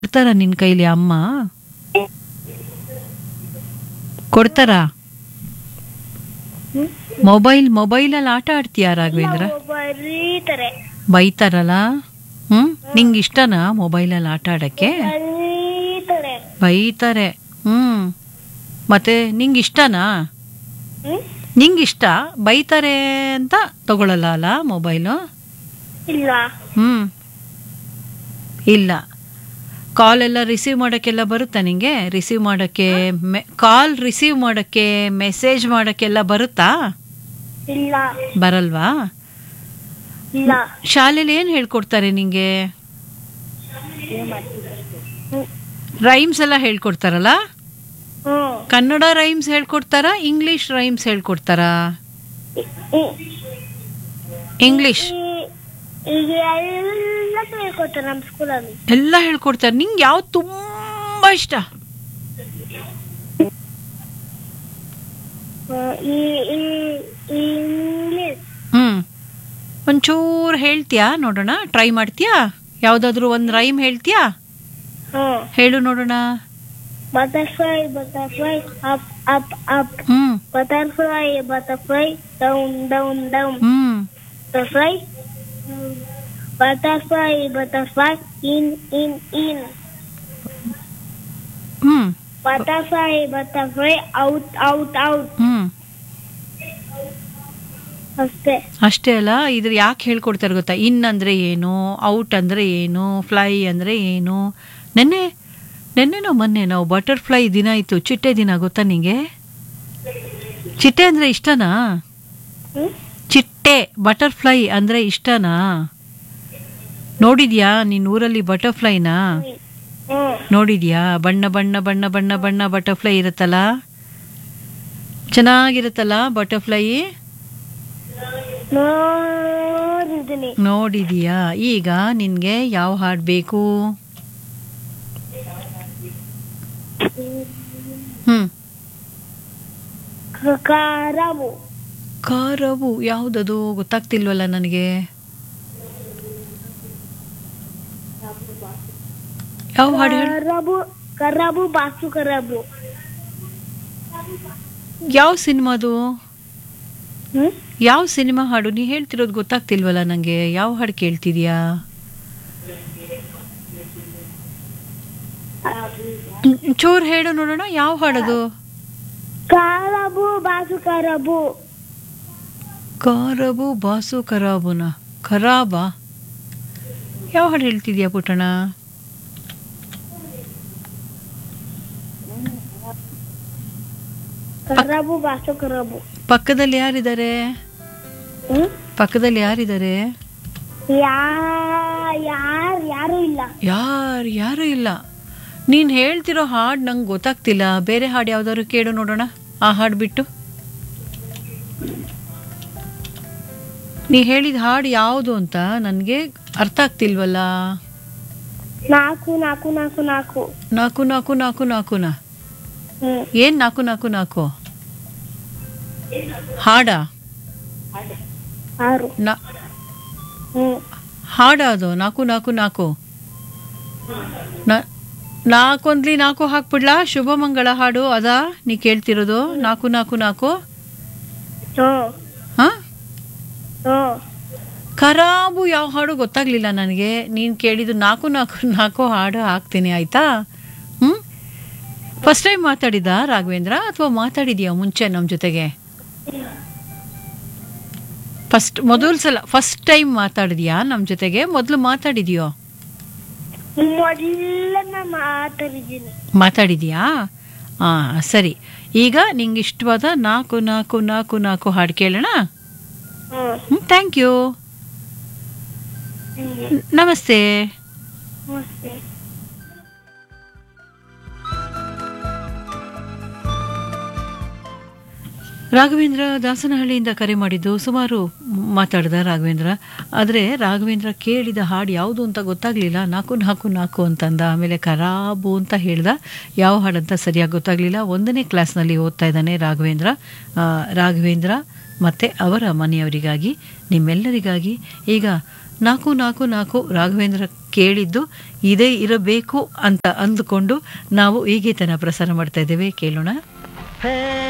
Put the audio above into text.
ಕೊಡ್ತಾರ ನಿನ್ ಕೈಲಿ ಅಮ್ಮ ಕೊಡ್ತಾರ ಹ್ಮ್? ಮೊಬೈಲ್ ಮೊಬೈಲಲ್ಲಿ ಆಟ ಆಡ್ತೀಯಾ ರಾಘವೇಂದ್ರ ಬರೀತಾರೆ ಬೈತಾರಲ್ಲ ಹ್ಮ್ ನಿಂಗೆ ಇಷ್ಟನಾ ಮೊಬೈಲಲ್ಲಿ ಆಟ ಆಡಕ್ಕೆ ಬರೀತಾರೆ ಬೈತಾರೆ ಹ್ಮ್ ಮತ್ತೆ ನಿಂಗೆ ಇಷ್ಟನಾ ಹ್ಮ್ ನಿಂಗೆ ಇಷ್ಟ ಬೈತಾರೆ ಅಂತ ತಗೊಳಲ್ಲ ಅಲ್ಲ ಮೊಬೈಲು ಇಲ್ಲ ಹ್ಮ್ ಇಲ್ಲ ಕಾಲ್ ಎಲ್ಲ ರಿಸೀವ್ ಮಾಡೋಕ್ಕೆಲ್ಲ ಬರುತ್ತಾ ನಿಂಗೆ ರಿಸೀವ್ ಮಾಡೋಕ್ಕೆ ಕಾಲ್ ರಿಸೀವ್ ಮಾಡೋಕ್ಕೆ ಮೆಸೇಜ್ ಮಾಡೋಕ್ಕೆಲ್ಲ ಬರುತ್ತಾ ಇಲ್ಲ ಬರಲ್ವಾ ಇಲ್ಲ ಶಾಲೆಯಲ್ಲಿ ಏನು ಹೇಳ್ಕೊಡ್ತಾರೆ ನಿಂಗೆ ಹ್ಮ್. ರೈಮ್ಸ್ ಎಲ್ಲ ಹೇಳ್ಕೊಡ್ತಾರಲ್ಲ ಹ್ಮ್ ಕನ್ನಡ ರೈಮ್ಸ್ ಹೇಳ್ಕೊಡ್ತಾರಾ ಇಂಗ್ಲಿಷ್ ರೈಮ್ಸ್ ಹೇಳ್ಕೊಡ್ತಾರಾ ಈ- ಇಂಗ್ಲಿಷ್ ಈ- ಈಗ ಎಲ್ಲ ಹೇಳ್ಕೊಡ್ತಾರೆ ನಮ್ಮ ಸ್ಕೂಲಲ್ಲಿ ಎಲ್ಲ ಹೇಳ್ಕೊಡ್ತಾರೆ ನಿಂಗೆ ಯಾವ್ದು ತುಂಬ ಇಷ್ಟ ಈ ಈ- ಈ ಇಂಗ್ಲಿಷ್ ಹ್ಮ್ ಒಂಚೂರು ಹೇಳ್ತೀಯಾ ನೋಡೋಣ ಟ್ರೈ ಮಾಡ್ತೀಯಾ ಯಾವ್ದಾದ್ರು ಒಂದು ರೈಮ್ ಹೇಳ್ತೀಯಾ ಹ್ಮ್ ಹೇಳು ನೋಡೋಣ butterfly butterfly up up up ಹ್ಮ್ butterfly butterfly down down down ಹ್ಮ್ butterfly butterfly butterfly in in in ಹ್ಮ್ butterfly butterfly out out out ಹ್ಮ್ ಅಷ್ಟೇ ಅಷ್ಟೇ ಅಲ್ಲ ಇದ್ರ ಯಾಕೆ ಹೇಳ್ಕೊಡ್ತಾರೆ ಗೊತ್ತಾ ಇನ್ ಅಂದ್ರೆ ಏನು ಔಟ್ ಅಂದ್ರೆ ಏನು ಫ್ಲೈ ಅಂದ್ರೆ ಏನು ನೆನ್ನೆ ನೆನ್ನೆನೋ ಮೊನ್ನೆ ನಾವು ಬಟರ್ಫ್ಲೈ ದಿನ ಇತ್ತು ಚಿಟ್ಟೆ ದಿನ ಗೊತ್ತಾ ನಿಂಗೆ ಚಿಟ್ಟೆ ಅಂದ್ರೆ ಇಷ್ಟನಾ ಹ್ಮ್ ಚಿಟ್ಟೆ ಬಟರ್ಫ್ಲೈ ಅಂದ್ರೆ ಇಷ್ಟನಾ ನೋಡಿದ್ಯಾ ನಿನ್ ಊರಲ್ಲಿ ಬಟರ್ಫ್ಲೈನಾ ಹ್ಮ್ ನೋಡಿದ್ಯಾ ಬಣ್ಣ ಬಣ್ಣ ಬಣ್ಣ ಬಣ್ಣ ಬಣ್ಣ ಬಟರ್ಫ್ಲೈ ಇರುತ್ತಲ್ಲ ಚೆನ್ನಾಗಿರುತ್ತಲ್ಲ ಬಟರ್ಫ್ಲೈ ನೋಡಿದ್ದೀನಿ ನೋಡಿದೀಯಾ ಈಗ ನಿನ್ಗೆ ಯಾವ ಹಾಡು ಬೇಕು ಹ್ಮ್ ಕರಾಬು ಖಾರವು ಯಾವ್ದದು ಗೊತ್ತಾಗ್ತಿಲ್ವಲ್ಲ ನನಗೆ ಯಾವ ಹಾಡು ಹೇಳು ಕರಾಬು ಕರಾಬು ಬಾಸು ಕರಾಬು ಯಾವ ಸಿನಿಮಾದು ಹ್ಮ್ ಯಾವ ಸಿನಿಮಾ ಹಾಡು ನೀ ಹೇಳ್ತಿರೋದು ಗೊತ್ತಾಗ್ತಿಲ್ವಲ್ಲ ನಂಗೆ ಯಾವ ಹಾಡು ಕೇಳ್ತಿದ್ಯಾ ಚೂರ್ ಹೇಳು ನೋಡೋಣ ಯಾವ ಹಾಡದು ಕರಾಬು ಬಾಸು ಕರಾಬು ಖಾರಬು ಬಾಸು ಖರಾಬುನ ಖರಾಬಾ ಯಾವ ಹಾಡು ಹೇಳ್ತಿದ್ಯಾ ಪುಟ್ಟಣ ಕರಾಬು ಬಾಸು ಕರಾಬು ಪಕ್ಕದಲ್ಲಿ ಯಾರಿದ್ದಾರೆ ಹ್ಮ್ ಪಕ್ಕದಲ್ಲಿ ಯಾರಿದ್ದಾರೆ ಯಾ ಯಾರ್ ಯಾರು ಇಲ್ಲ ಯಾರು ಯಾರು ಇಲ್ಲ ನೀನು ಹೇಳ್ತಿರೋ ಹಾಡು ನಂಗೆ ಗೊತ್ತಾಗ್ತಿಲ್ಲ ಬೇರೆ ಹಾಡು ಯಾವ್ದಾದ್ರು ಕೇಳು ನೋಡೋಣ ಆ ಹಾಡು ಬಿಟ್ಟು ನೀ ಹೇಳಿದ ಹಾಡು ಯಾವುದು ಅಂತ ನನಗೆ ಅರ್ಥ ಆಗ್ತಿಲ್ವಲ್ಲ ನಾಲ್ಕು ನಾಲ್ಕು ನಾಲ್ಕು ನಾಲ್ಕು ನಾಲ್ಕು ನಾಲ್ಕು ನಾಲ್ಕು ನಾಲ್ಕುನಾ ಹ್ಮ್ ಏನು ನಾಲ್ಕು ನಾಲ್ಕು ನಾಲ್ಕು ಹಾಡಾ ಆರು ನಾ ಹ್ಮ್ ಹಾಡಾ ಅದು ನಾಲ್ಕು ನಾಲ್ಕು ನಾಲ್ಕು ನಾ- ನಾಲ್ಕೊಂದ್ಲಿ ನಾಲ್ಕು ಹಾಕ್ಬಿಡ್ಲಾ ಶುಭ ಮಂಗಳ ಹಾಡು ಅದಾ ನೀ ಕೇಳ್ತಿರೋದು ನಾಲ್ಕು ನಾಲ್ಕು ನಾಲ್ಕು ಹ್ಮ್ ಹಾ ಹ್ಮ್ ಖರಾಬು ಯಾವ ಹಾಡು ಗೊತ್ತಾಗ್ಲಿಲ್ಲ ನನಗೆ ನೀನು ಕೇಳಿದ್ದು ನಾಲ್ಕು ನಾಲ್ಕು ನಾಲ್ಕು ಹಾಡು ಹಾಕ್ತೀನಿ ಆಯ್ತಾ ಹ್ಞೂ ಫಸ್ಟ್ ಟೈಮ್ ಮಾತಾಡಿದ ರಾಘವೇಂದ್ರ ಅಥವಾ ಮಾತಾಡಿದ್ಯಾ ಮುಂಚೆ ನಮ್ಮ ಜೊತೆಗೆ ಫಸ್ಟ್ ಮೊದಲ ಸಲ ಫಸ್ಟ್ ಟೈಮ್ ಮಾತಾಡಿದ್ಯಾ ನಮ್ಮ ಜೊತೆಗೆ ಮೊದಲು ಮಾತಾಡಿದ್ಯೋ ಮೊದಲನ್ನ ಮಾತಾಡಿದ್ದೀನಿ ಮಾತಾಡಿದ್ಯಾ ಹಾಂ ಸರಿ ಈಗ ನಿಂಗೆ ಇಷ್ಟವಾದ ನಾಲ್ಕು ನಾಲ್ಕು ನಾಲ್ಕು ನಾಲ್ಕು ಹಾಡು ಕೇಳೋಣ ಹ್ಮ್ ಥ್ಯಾಂಕ್ ಯು ನಮಸ್ತೆ ನಮಸ್ತೆ ರಾಘವೇಂದ್ರ ದಾಸನಹಳ್ಳಿಯಿಂದ ಕರೆ ಮಾಡಿದ್ದು ಸುಮಾರು ಮಾತಾಡ್ದ ರಾಘವೇಂದ್ರ ಆದರೆ ರಾಘವೇಂದ್ರ ಕೇಳಿದ ಹಾಡು ಯಾವುದು ಅಂತ ಗೊತ್ತಾಗಲಿಲ್ಲ ನಾಲ್ಕು ನಾಲ್ಕು ನಾಲ್ಕು ಅಂತಂದ ಆಮೇಲೆ ಖರಾಬು ಅಂತ ಹೇಳ್ದ ಯಾವ ಹಾಡಂತ ಸರಿಯಾಗಿ ಗೊತ್ತಾಗಲಿಲ್ಲ ಒಂದನೇ ಕ್ಲಾಸ್ನಲ್ಲಿ ಓದ್ತಾ ಇದ್ದಾನೆ ರಾಘವೇಂದ್ರ ಆ, ರಾಘವೇಂದ್ರ ಮತ್ತು ಅವರ ಮನೆಯವರಿಗಾಗಿ ನಿಮ್ಮೆಲ್ಲರಿಗಾಗಿ ಈಗ ನಾಲ್ಕು ನಾಲ್ಕು ನಾಲ್ಕು ರಾಘವೇಂದ್ರ ಕೇಳಿದ್ದು ಇದೇ ಇರಬೇಕು ಅಂತ ಅಂದುಕೊಂಡು ನಾವು ಈ ಗೀತನ ಪ್ರಸಾರ ಮಾಡ್ತಾ ಇದ್ದೇವೆ ಕೇಳೋಣ